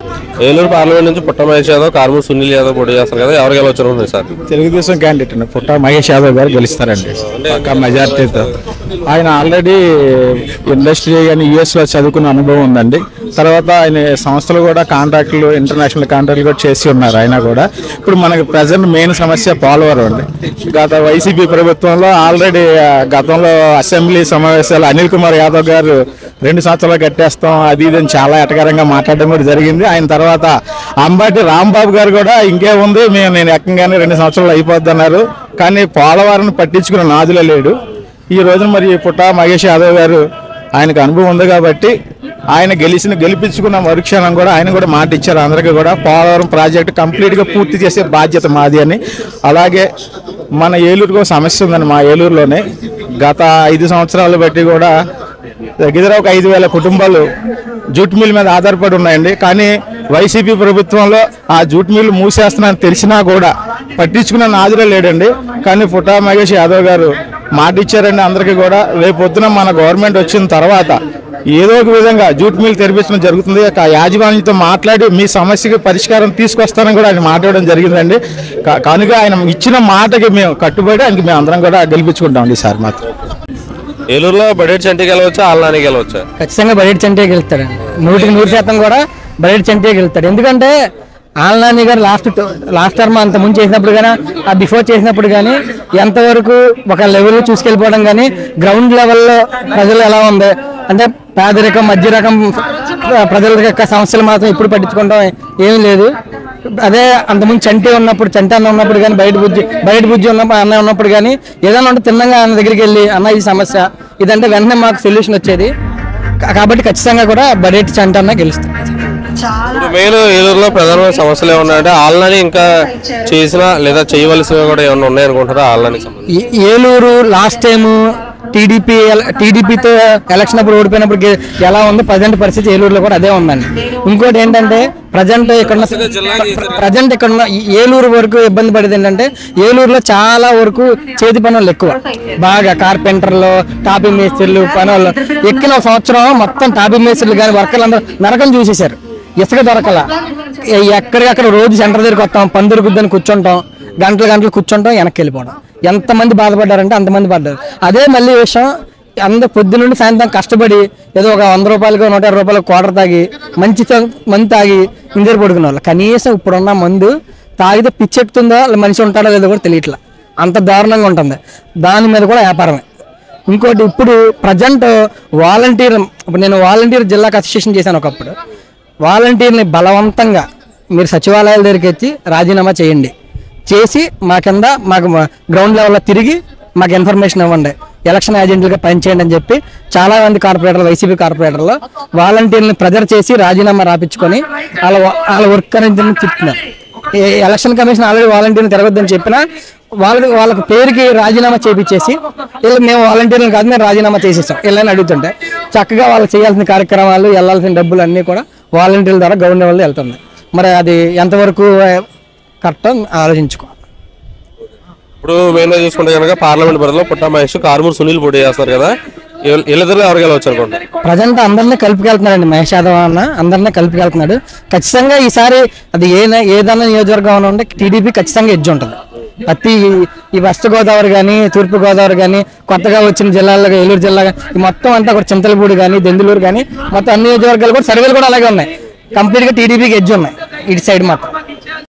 Eluru parliament నుంచి పుట్ట మహేష్ యాదవ్ కార్మూర్ సునీల్ యాదవ్ పోటీ చేస్తారు కదా ఎవరు గెలవచ్చు సార్ తెలుగుదేశం క్యాండిడేట్ అండి పుట్ట మహేష్ యాదవ్ గారు గెలుస్తారండి పక్క మెజార్టీతో ఆయన ఆల్రెడీ ఇండస్ట్రీ కానీ యుఎస్లో చదువుకున్న అనుభవం ఉందండి తర్వాత ఆయన సంస్థలు కూడా కాంట్రాక్టులు ఇంటర్నేషనల్ కాంట్రాక్టులు కూడా చేసి ఉన్నారు ఆయన కూడా ఇప్పుడు మనకి ప్రజెంట్ మెయిన్ సమస్య పోలవరం అండి గత వైసీపీ ప్రభుత్వంలో ఆల్రెడీ ఆ, గతంలో అసెంబ్లీ సమావేశాలు అనిల్ కుమార్ యాదవ్ గారు రెండు సంవత్సరాలు కట్టేస్తాం అది ఇది అని చాలా ఎటకరంగా మాట్లాడడం కూడా జరిగింది ఆయన తర్వాత అంబాటి రాంబాబు గారు కూడా ఇంకేముంది మేము నేను ఎక్కంగానే రెండు సంవత్సరాలు అయిపోద్ది అన్నారు కానీ పోలవరం పట్టించుకున్న నాదులే లేడు ఈ రోజున మరి పుట్ట మహేష్ యాదవ్ గారు ఆయనకు అనుభవం ఉంది కాబట్టి ఆయన గెలిచిన గెలిపించుకున్న మరుక్షణం కూడా ఆయన కూడా మాట ఇచ్చారు అందరికీ కూడా పోలవరం ప్రాజెక్ట్ కంప్లీట్గా పూర్తి చేసే బాధ్యత మాది అని అలాగే మన ఏలూరుకు ఒక సమస్య ఉందండి మా ఏలూరులోనే గత ఐదు సంవత్సరాలు బట్టి కూడా దగ్గర ఒక ఐదు వేల కుటుంబాలు జూట్ మిల్ మీద ఆధారపడి ఉన్నాయండి కానీ వైసీపీ ప్రభుత్వంలో ఆ జూట్ మిల్ మూసేస్తున్నారని తెలిసినా కూడా పట్టించుకున్న నాదులే లేడండి కానీ పుట్టా మహేష్ యాదవ్ గారు మాట ఇచ్చారండి అందరికీ కూడా రేపు పొద్దున మన గవర్నమెంట్ వచ్చిన తర్వాత ఏదో ఒక విధంగా జూట్ మిల్ తెరిపించడం జరుగుతుంది ఆ యాజమాన్యంతో మాట్లాడి మీ సమస్యకి పరిష్కారం తీసుకొస్తానని కూడా ఆయన మాట్లాడడం జరిగిందండి కా- కనుక ఆయన ఇచ్చిన మాటకి మేము కట్టుబడి ఆయనకి మేము అందరం కూడా గెలిపించుకుంటామండి సార్ మాత్రం ఏలూరులో బడేట్ చంటి గెలవచ్చా ఆల్నాని గెలవచ్చా ఖచ్చితంగా బయట చంటే గెలుస్తాడండి నూటికి నూరు శాతం కూడా బయట చంటే గెలుస్తాడు ఎందుకంటే ఆల్నాని గారు లాస్ట్ లాస్ట్ టర్మ్ అంత ముందు చేసినప్పుడు కానీ ఆ బిఫోర్ చేసినప్పుడు కానీ ఎంతవరకు ఒక లెవెల్ చూసుకెళ్ళిపోవడం కానీ గ్రౌండ్ లెవెల్లో ప్రజలు ఎలా ఉంది అంటే పేదరికం మధ్య రకం ప్రజల యొక్క సమస్యలు మాత్రం ఇప్పుడు పట్టించుకోవడం ఏమీ లేదు అదే అంతకుముందు చంటి ఉన్నప్పుడు చంటి అన్న ఉన్నప్పుడు కానీ బయట బుజ్జి బయట బుజ్జి ఉన్నప్పుడు అన్న ఉన్నప్పుడు కానీ ఏదైనా ఉంటే తిన్నగా అన్న దగ్గరికి వెళ్ళి అన్న ఈ సమస్య ఇదంటే వెంటనే మాకు సొల్యూషన్ వచ్చేది కా- కాబట్టి ఖచ్చితంగా కూడా బడేటి చంటి అన్న గెలుస్తుంది ఇప్పుడు మెయిన్ ఏలూరులో ప్రధానమైన సమస్యలు ఏమన్నాయంటే ఆల్నాని ఇంకా చేసిన లేదా చేయవలసినవి కూడా ఏమైనా ఉన్నాయనుకుంటారా ఆల్నానికి సంబంధించి ఈ- ఏలూరు లాస్ట్ టైం టీడీపీ టీడీపీతో ఎలక్షన్ అప్పుడు ఓడిపోయినప్పుడు గే- ఎలా ఉంది ప్రజెంట్ పరిస్థితి ఏలూరులో కూడా అదే ఉందండి ఇంకోటి ఏంటంటే ప్రజెంట్ ఇక్కడ ప్రజెంట్ ఇక్కడ ఉన్న ఈ ఏలూరు వరకు ఇబ్బంది పడేది ఏంటంటే ఏలూరులో చాలా వరకు చేతి పనులు ఎక్కువ బాగా కార్పెంటర్లు టాపీ మేస్త్రీలు పనులు ఎక్కిన ఒక సంవత్సరం మొత్తం టాపీ మేస్త్రీలు కానీ వర్కర్లు అందరూ నరకం చూసేశారు ఇసుక దొరకల ఎ- ఎక్కడికక్కడ రోజు సెంటర్ దగ్గరికి వస్తాం పని దొరుకుద్దని కూర్చుంటాం గంటలు గంటలు కూర్చుంటాం వెనక్కి వెళ్ళిపోవడం ఎంతమంది బాధపడ్డారంటే అంతమంది పడ్డారు అదే మళ్ళీ విషయం అందరు పొద్దు నుండి సాయంత్రం కష్టపడి ఏదో ఒక వంద రూపాయలకు నూట యాభై రూపాయలకు క్వార్టర్ తాగి మంచి త- మందు తాగి ఇందరు పడుకునే వాళ్ళు కనీసం ఇప్పుడున్న మందు తాగితే పిచ్చెక్కుతుందో అలా మనిషి ఉంటాడో లేదో కూడా తెలియట్లా అంత దారుణంగా ఉంటుంది దాని మీద కూడా వ్యాపారమే ఇంకోటి ఇప్పుడు ప్రజెంట్ వాలంటీర్ ఇప్పుడు నేను వాలంటీర్ జిల్లాకు అసోసియేషన్ చేశాను ఒకప్పుడు వాలంటీర్ని బలవంతంగా మీరు సచివాలయాల దగ్గరికి వచ్చి రాజీనామా చేయండి చేసి మా కింద మాకు గ్రౌండ్ లెవెల్లో తిరిగి మాకు ఇన్ఫర్మేషన్ ఇవ్వండి ఎలక్షన్ ఏజెంట్లుగా పనిచేయండి అని చెప్పి చాలా మంది కార్పొరేటర్లు వైసీపీ కార్పొరేటర్లు వాలంటీర్ని ప్రెజర్ చేసి రాజీనామా రాపించుకొని వాళ్ళ వాళ్ళ వర్క్ అనేది చెప్తున్నారు ఈ ఎలక్షన్ కమిషన్ ఆల్రెడీ వాలంటీర్ని తిరగొద్దని చెప్పినా వాళ్ళకి వాళ్ళకి పేరుకి రాజీనామా చేపించేసి వీళ్ళు మేము వాలంటీర్లు కాదు మేము రాజీనామా చేసేసాం వీళ్ళని అడుగుతుంటే చక్కగా వాళ్ళు చేయాల్సిన కార్యక్రమాలు వెళ్ళాల్సిన డబ్బులు అన్నీ కూడా వాలంటీర్ల ద్వారా గవర్నమెంట్ వాళ్ళు వెళ్తుంది మరి అది ఎంతవరకు కరెక్ట్ ఆలోచించుకో ఇప్పుడు మెయిన్ గా చూసుకుంటే కనుక పార్లమెంట్ పరిధిలో పుట్ట మహేష్ కార్మూర్ సునీల్ పోటీ చేస్తారు కదా వీళ్ళ- వీళ్ళిద్దరిలో ఎవరు గెలవచ్చు అనుకుంటారు ప్రజెంట్ అందరినీ కలుపుకెళ్తున్నాడండి మహేష్ యాదవ్ అన్న అందరినీ కలుపుకెళ్తున్నాడు ఖచ్చితంగా ఈసారి అది ఏ ఏదన్నా నియోజకవర్గం ఉంటే టీడీపీ ఖచ్చితంగా ఎడ్జ్ ఉంటుంది ప్రతి ఈ వెస్ట్ గోదావరి కానీ తూర్పు గోదావరి కానీ కొత్తగా వచ్చిన జిల్లాల్లో ఏలూరు జిల్లా గానీ, ఈ మొత్తం అంతా కూడా చింతలపూడి కానీ దెందులూరు కానీ మొత్తం అన్ని నియోజకవర్గాలు కూడా సర్వేలు కూడా అలాగే ఉన్నాయి కంప్లీట్గా టీడీపీకి ఎడ్జ్ ఉన్నాయి ఇటు సైడ్ మాత్రం